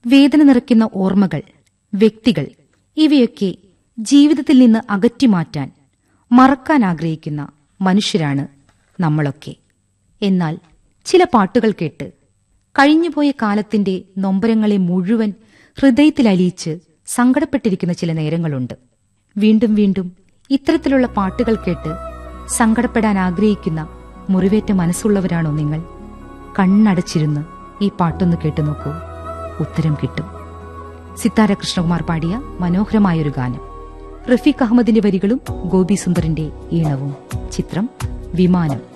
വേദന നിറയ്ക്കുന്ന ഓർമ്മകൾ വ്യക്തികൾ ഇവയൊക്കെ ജീവിതത്തിൽ നിന്ന് അകറ്റിമാറ്റാൻ മറക്കാൻ ആഗ്രഹിക്കുന്ന മനുഷ്യരാണ് നമ്മളൊക്കെ എന്നാൽ ചില പാട്ടുകൾ കേട്ട് കഴിഞ്ഞുപോയ കാലത്തിന്റെ നൊമ്പരങ്ങളെ മുഴുവൻ ഹൃദയത്തിലലിയിച്ച് സങ്കടപ്പെട്ടിരിക്കുന്ന ചില നേരങ്ങളുണ്ട് വീണ്ടും വീണ്ടും ഇത്തരത്തിലുള്ള പാട്ടുകൾ കേട്ട് സങ്കടപ്പെടാൻ ആഗ്രഹിക്കുന്ന മുറിവേറ്റ മനസ്സുള്ളവരാണോ നിങ്ങൾ കണ്ണടച്ചിരുന്ന് ഈ പാട്ടൊന്ന് കേട്ടു നോക്കൂ ഉത്തരം കിട്ടും സിത്താര കൃഷ്ണകുമാർ പാടിയ മനോഹരമായൊരു ഗാനം റഫീഖ് അഹമ്മദിന്റെ വരികളും ഗോപി സുന്ദറിന്റെ ഈണവും ചിത്രം വിമാനം